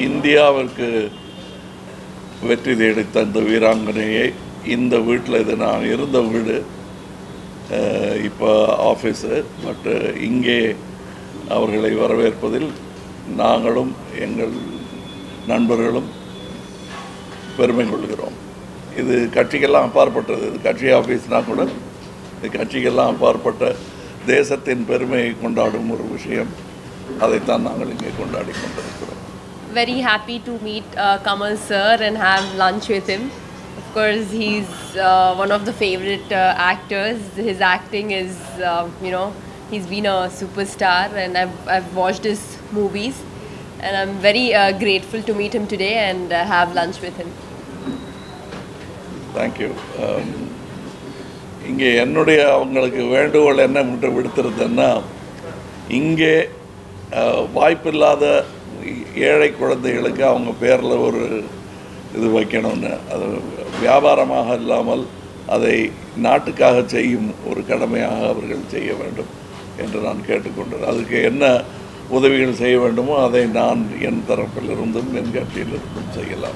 இந்தியாவிற்கு வெற்றி தேடி தந்த வீராங்கனையை இந்த வீட்டில் இது நான் இருந்த வீடு அஹ், இப்போ ஆஃபீஸு பட்டு இங்கே அவர்களை வரவேற்பதில் நாங்களும் எங்கள் நண்பர்களும் பெருமை கொள்கிறோம் இது கட்சிக்கெல்லாம் அப்பாற்பட்டது இது கட்சி ஆஃபீஸ்னா கூட இது கட்சிக்கெல்லாம் அப்பாற்பட்ட தேசத்தின் பெருமையை கொண்டாடும் ஒரு விஷயம் அதைத்தான் நாங்கள் இங்கே கொண்டாடி கொண்டிருக்கிறோம் Very happy to meet uh, Kamal sir and have lunch with him. Of course, he's uh, one of the favorite uh, actors. His acting is, uh, you know, he's been a superstar, and I've, I've watched his movies. And I'm very uh, grateful to meet him today and uh, have lunch with him. Thank you இங்கே என்னுடைய அவங்களுக்கு வேண்டுகோள் என்ன விட்டு விடுத்திருந்தேன்னா இங்கே அஹ், வாய்ப்பில்லாத ஏழை குழந்தைகளுக்கு அவங்க பேரில் ஒரு இது வைக்கணும்னு அது வியாபாரமாக இல்லாமல் அதை நாட்டுக்காக செய்யும் ஒரு கடமையாக அவர்கள் செய்ய வேண்டும் என்று நான் கேட்டுக்கொண்டேன் அதுக்கு என்ன உதவிகள் செய்ய வேண்டுமோ அதை நான் என் தரப்பிலிருந்தும் என் கட்சியிலிருந்தும் செய்யலாம்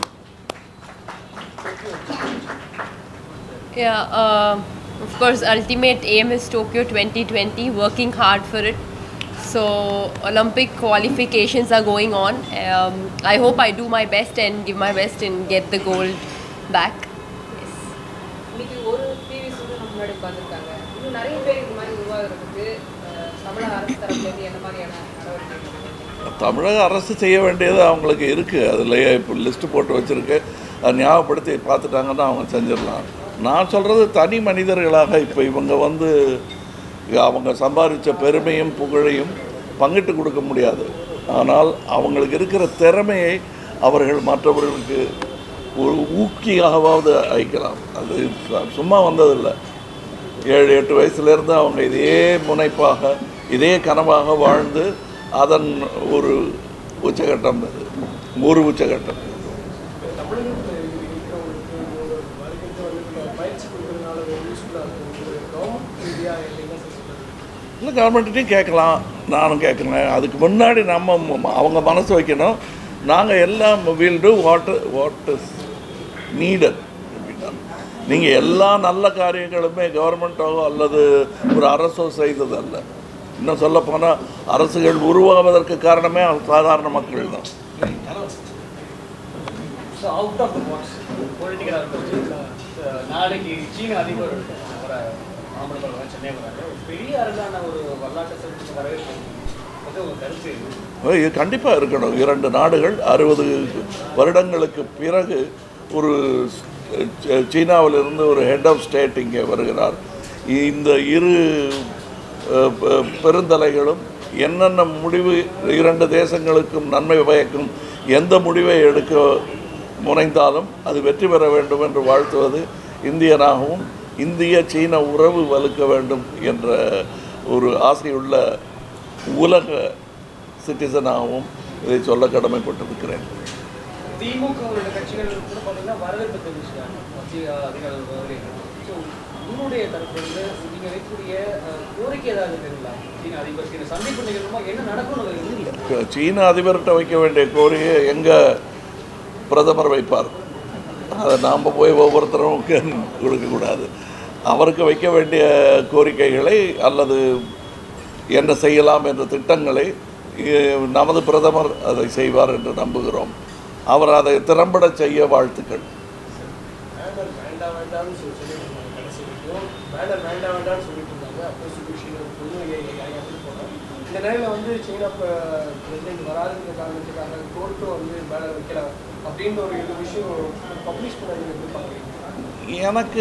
Yeah, uh, of course, ultimate aim is Tokyo 2020, working hard for it. So, Olympic qualifications are going on. Um, I hope I do my best and give my best and get the gold back. Yes. இன்னைக்கு ஒரு TV சூடு நம்ம முன்னாடி உட்காந்துருக்காங்க இன்னும் நிறைய பேர் இது மாதிரி உருவாகிறதுக்கு அஹ், தமிழக அரசு தரப்புலேருந்து என்ன மாதிரியான நடவடிக்கை தமிழக அரசு செய்ய வேண்டியது அவங்களுக்கு இருக்குது அதுலேயே இப்போ லிஸ்ட்டு போட்டு வச்சுருக்கு அதை ஞாபகப்படுத்தி பார்த்துட்டாங்கன்னா அவங்க செஞ்சிடலாம் நான் சொல்கிறது தனி மனிதர்களாக இப்போ இவங்க வந்து அவங்க சம்பாதிச்ச பெருமையும் புகழையும் பங்கிட்டு கொடுக்க முடியாது ஆனால் அவங்களுக்கு இருக்கிற திறமையை அவர்கள் மற்றவர்களுக்கு ஒரு ஊக்கியாகவாவது அழைக்கலாம் அது சும்மா வந்ததில்லை ஏழு எட்டு வயசுலேருந்து அவங்க இதே முனைப்பாக இதே கனவாக வாழ்ந்து அதன் ஒரு உச்சகட்டம் அது ஒரு உச்சகட்டம் தமிழகத்தில் இருக்கிறவங்களுக்கு ஒரு வருகின்ற வந்து பயிற்சி கொடுக்கறதுனால ஒரு யூஸ்ஃபுல்லாக இருக்கும் ஒரு கவர்மெண்ட் ரீதியாக என்ன சார் சொல்றது இல்லை கவர்மெண்ட்டையும் கேட்கலாம் நானும் கேட்குறேன் அதுக்கு முன்னாடி நம்ம ம- அவங்க மனசு வைக்கணும் நாங்கள் எல்லாம் we'll do what what is needed நீங்கள் எல்லா நல்ல காரியங்களுமே கவர்மெண்ட்டோ அல்லது ஒரு அரசோ செய்ததல்ல இன்னும் சொல்லப்போனால் அரசுகள் உருவாவதற்கு காரணமே சாதாரண மக்கள் தான் so out of the box பொலிட்டிக்கலாக இருக்கும் நாளைக்கு சீன அதிபர் வர மாமல்லபுரம் சென்னை வராங்க ஒரு பெரிய அளவிலான ஒரு வரலாற்று சிறப்பு வரவேற்பு வந்து உங்கள் கருத்து இது இது கண்டிப்பாக இருக்கணும் இரண்டு நாடுகள் அறுபது வருடங்களுக்கு பிறகு ஒரு ச- சீனாவிலிருந்து ஒரு ஹெட் ஆஃப் ஸ்டேட் இங்கே வருகிறார் இந்த இரு அஹ், பெ- பெருந்தலைகளும் என்னென்ன முடிவு இரண்டு தேசங்களுக்கும் நன்மை பயக்கும் எந்த முடிவை எடுக்க முனைந்தாலும் அது வெற்றி பெற வேண்டும் என்று வாழ்த்துவது இந்தியனாகவும் இந்திய சீன உறவு வலுக்க வேண்டும் என்ற ஒரு ஆசையுள்ள உலக சிட்டிசனாகவும் இதை சொல்ல கடமைப்பட்டிருக்கிறேன் திமுகவோட கட்சிகள் கூட பார்த்தீங்கன்னா வரவேற்பு தெரிவிச்சிட்டாங்க மத்திய அதிகாரிகள் வருகை ஸோ உங்களுடைய தரப்பிலிருந்து நீங்கள் வைக்கக்கூடிய அஹ், கோரிக்கை ஏதாவது தெரியுங்களா சீன அதிபர் சீன சந்திப்பு நிகழ்வுமா என்ன நடக்கும்னு இருக்கு சீன அதிபர்கிட்ட வைக்க வேண்டிய கோரிக்கை எங்கே பிரதமர் வைப்பார் அதை நாம் போய் ஒவ்வொருத்தரும் கே- கொடுக்கக்கூடாது அவருக்கு வைக்க வேண்டிய கோரிக்கைகளை அல்லது என்ன செய்யலாம் என்ற திட்டங்களை இ- நமது பிரதமர் அதை செய்வார் என்று நம்புகிறோம் அவர் அதை திறம்பட செய்ய வாழ்த்துக்கள் பேனர் வேண்டாம் வேண்டாம்னு சொல்லி சொல்லிட்டு இருந்தாங்க கடைசி வரைக்கும் பேனர் வேண்டாம் வேண்டாம்னு சொல்லிட்டு இருந்தாங்க அப்புறம் சுபிஷியில் வந்து போனோம் இந்த நிலையில் வந்து சீனா பிரசிடென்ட் வராதுங்கிற காரணத்துக்காக கோர்ட்டும் வந்து பேனர் வைக்கலாம் அப்படின்ற ஒரு இது விஷயம் பப்ளிஷ் பண்ண நீங்கள் எப்படி பார்க்குறீங்க எனக்கு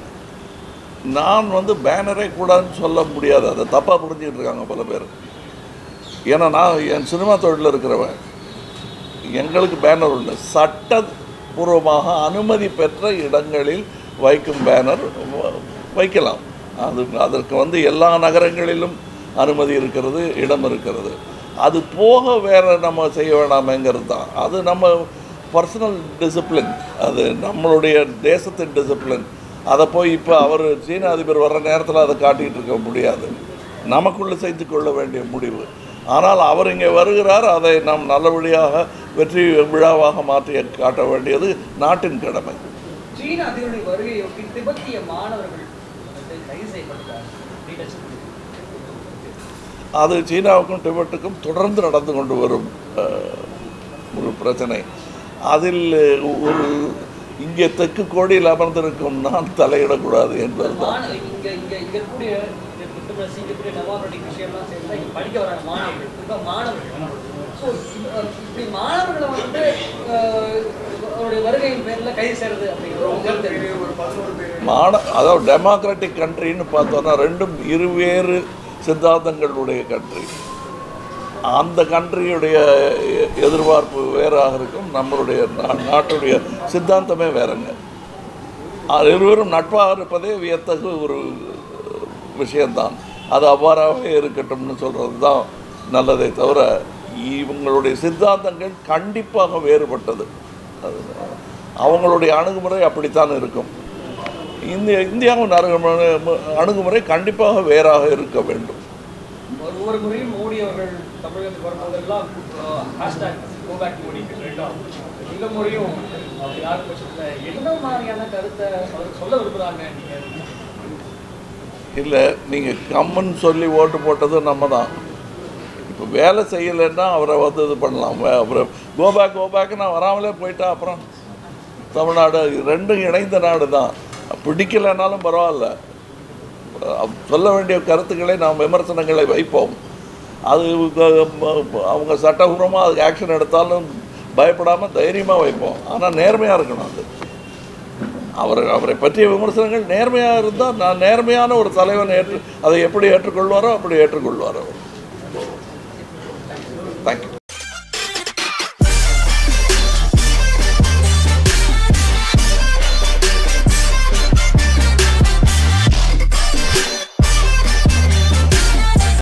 நான் வந்து பேனரே கூடாதுன்னு சொல்ல முடியாது அதை தப்பாக புரிஞ்சுக்கிட்டு இருக்காங்க பல பேர் ஏன்னா நான் என் சினிமா தொழிலில் இருக்கிறவன் எங்களுக்கு பேனர் உண்டு சட்டபூர்வமாக அனுமதி பெற்ற இடங்களில் வைக்கும் பேனர் வ- வைக்கலாம் அது அதற்கு வந்து எல்லா நகரங்களிலும் அனுமதி இருக்கிறது இடம் இருக்கிறது அது போக வேற நம்ம செய்ய வேணாமேங்கிறது தான் அது நம்ம பர்சனல் டிசிப்ளின் அது நம்மளுடைய தேசத்தின் டிசிப்ளின் அதை போய் இப்போ அவர் சீன அதிபர் வர்ற நேரத்தில் அதை காட்டிகிட்டு இருக்க முடியாது நமக்குள்ளே செய்து கொள்ள வேண்டிய முடிவு ஆனால் அவர் இங்கே வருகிறார் அதை நாம் நல்லபடியாக வெற்றி விழாவாக மாற்றி காட்ட வேண்டியது நாட்டின் கடமை சீன அதிபருடைய வருகையொட்டி திபெத்திய மாணவர்கள் வந்து கைது செய்யப்பட்டார் டீட்டெயில்ஸ் அது சீனாவுக்கும் டிபெட்டுக்கும் தொடர்ந்து நடந்து கொண்டு வரும் அஹ், ஒரு பிரச்சனை அதில் ஒரு இங்கே தெற்கு கோடியில் அமர்ந்திருக்கும் நான் தலையிடக்கூடாது என்பதுதான் மாணவ இங்க இங்க இங்க இருக்கக்கூடிய டிப்ளமசி இங்க இருக்கக்கூடிய டெமோக்ராட்டிக் விஷயம்லாம் சேர்ந்து தான் இங்க படிக்க வராங்க மாணவர்கள் குறிப்பா மாணவர்கள் ஸோ இப்படி மாணவர்களை வந்து அஹ், அவருடைய வருகையின் பேர்ல கைது செய்யறது அப்படிங்கிறது உங்க கருத்து என்ன? ஒரு பதினோரு பேர் மாண அதாவது டெமோக்ராட்டிக் கண்ட்ரின்னு பார்த்தோன்னா ரெண்டும் இருவேறு சித்தாந்தங்களுடைய கண்ட்ரி அந்த கண்ட்ரியுடைய எ- எதிர்பார்ப்பு வேறாக இருக்கும் நம்மளுடைய நா- நாட்டுடைய சித்தாந்தமே வேறங்க அது இருவரும் நட்பாக இருப்பதே வியத்தகு ஒரு விஷயம்தான் அது அவ்வாறாகவே இருக்கட்டும்னு சொல்கிறது தான் நல்லதே தவிர இவங்களுடைய சித்தாந்தங்கள் கண்டிப்பாக வேறுபட்டது அது அவங்களுடைய அணுகுமுறை அப்படித்தான் இருக்கும் இந்திய இந்தியாவின் அணுகுமுறை அணுகுமுறை கண்டிப்பாக வேறாக இருக்க வேண்டும் ஒரு ஒவ்வொரு முறையும் மோடி அவர்கள் தமிழகத்துக்கு வரும்போதெல்லாம் ஹேஷ்டாக் கோபேக் மோடி ரெண்டாம் இந்த முறையும் அவர் யார் பட்சத்தில் என்ன மாதிரியான கருத்தை அவருக்கு சொல்ல விரும்புகிறாங்க நீங்கள் இல்லை நீங்கள் கம்முன்னு சொல்லி ஓட்டு போட்டது நம்ம தான் இப்போ வேலை செய்யலைன்னா அவரை வந்து இது பண்ணலாம் வே- அப்புறம் கோபேக் கோபேக் நான் வராமலே போயிட்டா அப்புறம் தமிழ்நாடு ரெண்டும் இணைந்த நாடு தான் பிடிக்கலைன்னாலும் பரவாயில்ல அஹ் சொல்ல வேண்டிய கருத்துக்களை நாம் விமர்சனங்களை வைப்போம் அது க- அவங்க சட்டபூர்வமாக அதுக்கு ஆக்ஷன் எடுத்தாலும் பயப்படாமல் தைரியமாக வைப்போம் ஆனால் நேர்மையாக இருக்கணும் அது அவர் அவரை பற்றிய விமர்சனங்கள் நேர்மையாக இருந்தால் நான் நேர்மையான ஒரு தலைவன் ஏற்று அதை எப்படி ஏற்றுக்கொள்வாரோ அப்படி ஏற்றுக்கொள்வார் அவர் தேங்க்யூ